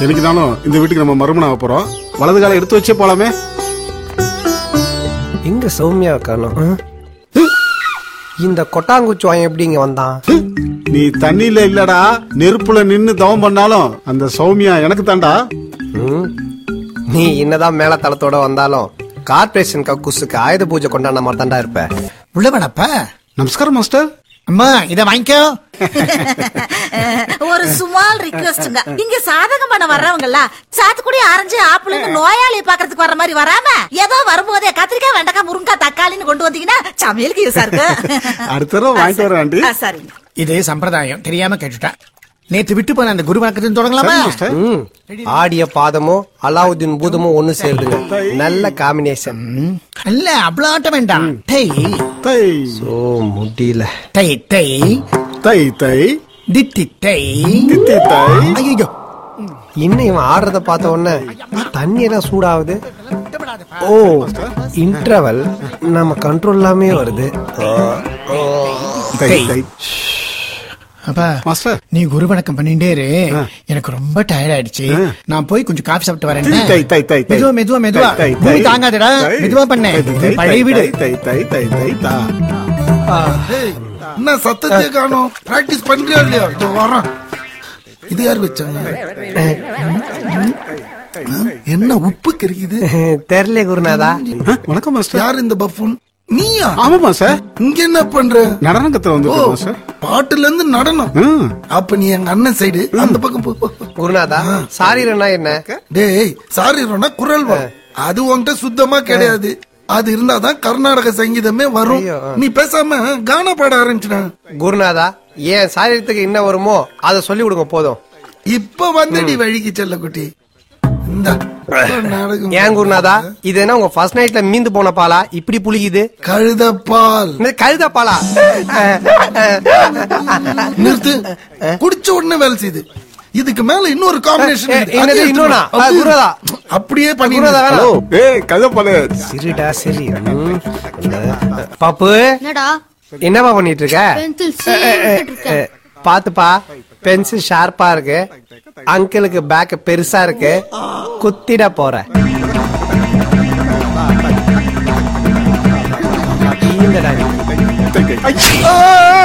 என்னைக்குனாலும் இந்த வீட்டுக்கு நம்ம மறுமணம் போறோம் வலது காலம் எடுத்து வச்சே போலாமே எங்க சௌமியா காணோம் ஆ? இந்த கொட்டாங்குச்சி வாயன் எப்படி இங்க வந்தான் நீ தண்ணியில இல்லடா நெருப்புல நின்னு தவம் பண்ணாலும் அந்த சௌமியா எனக்கு தாண்டா ம்? நீ என்னதான் மேல தளத்தோட வந்தாலும் கார்பரேஷன் கக்கூசுக்கு ஆயுத பூஜை கொண்டாடின மாதிரி தாண்டா இருப்ப உள்ள வேணப்பா நமஸ்காரம் மாஸ்டர் அம்மா இத வாங்கிக்கோ ஒரு சுமால் ரிக்வெஸ்ட்ங்க இங்க சாதகம் பண்ண வர்றவங்கல்ல சாத்துக்குடி ஆரஞ்சு ஆப்பிள்னு நோயாளியை பாக்குறதுக்கு வர்ற மாதிரி வராம ஏதோ வரும்போதே கத்திரிக்காய் வெண்டைக்காய் முருங்கக்காய் தக்காளின்னு கொண்டு வந்தீங்கன்னா சமையலுக்கு யூஸா இருக்கு அடுத்த தடவை வாங்கிட்டு வரேன் ஆண்டி ஆ, சரிங்க இது சம்பிரதாயம் தெரியாம கேட்டுட்டேன் நேத்து விட்டு போன அந்த குரு வணக்கத்தின் தொடங்கலாமா சரி, மாஸ்டர். ம். ஆடிய பாதமும் அலாவுதீன் பூதமும் ஒண்ணு சேருதுங்க நல்ல காம்பினேஷன் ம். இல்ல அவ்வளவு ஆட்டம் வேண்டாம் டை தை ஓ முடியல டை டை தை தை தித்தி டை தித்தி தை ஐயோ இன்னும் இவன் ஆடுறத பார்த்த உடனே தண்ணி எல்லாம் சூடாகுது ஓ இன்டர்வல் நம்ம கண்ட்ரோல் இல்லாமே வருது தை தை. தை அப்பா மாஸ்டர் நீ குரு வணக்கம் பண்ணிட்டே இரு எனக்கு ரொம்ப டயர்ட் ஆயிடுச்சு நான் போய் கொஞ்சம் காஃபி சாப்பிட்டு வரேன் தை தை தை தை மெதுவா மெதுவா மெதுவா தை, தை, பூமி தை. தாங்காதடா தை. மெதுவா பண்ண தை, தை, தை, பழைய வீடு தை தை தை தை தா என்ன சத்தத்தையே காணோம் பிராக்டிஸ் பண்றியா இல்லையா இதோ வரோம் இது யார் வச்சாங்க என்ன உப்பு கறிக்குது தெரியல குருநாதா ஆ, வணக்கம் மாஸ்டர் யார் இந்த பஃபூன் நீயா ஆமாமா சார் இங்க என்ன பண்ற நடன கத்துல ஓ வந்து மாஸ்டர் பாட்டுல இருந்து நடனம் ம். அப்ப நீ எங்க அண்ணன் சைடு அந்த பக்கம் போ, போ போ. குருநாதா சாரீரனா என்ன டேய் சாரி ரோனா குரல் வரும் அது உன்கிட்ட சுத்தமா கிடையாது அது இருந்தாதான் கர்நாடக சங்கீதமே வரும் ஐயோ, ஆ. நீ பேசாம கானா பாட ஆரம்பிச்சிட குருநாதா ஏன் சாரீரத்துக்கு என்ன வருமோ அதை சொல்லி கொடுங்க போதும் இப்ப வந்தடி வழிக்கு செல்ல குட்டி இந்த நாடகம் ஏன் குருநாதா இது என்ன உங்க ஃபர்ஸ்ட் நைட்ல மீந்து போன பாலா இப்படி புளிக்குது கழுதப்பால் இந்த கழுத பாலா நிறுத்து குடிச்ச உடனே வேலை செய்யுது இதுக்கு மேல இன்னொரு காம்பினேஷன் ஏ, என்னது இன்னொன்னா? ஆ, குருதா. அப்படியே பண்ணி குருநாதா ஹலோ வேணாம் ஏய் கதப்பாலு சரிடா சரி ம். பாப்பு என்னடா என்னப்பா பண்ணிட்டு இருக்க பென்சில் சீக்கிட்டு இருக்கேன் அஹ், பாத்துப்பா பென்சில் ஷார்ப்பா இருக்கு அங்கிளுக்கு பேக் பெருசா இருக்கு குத்திட போற ஈந்தடா நீ. தை, தை. ஐ!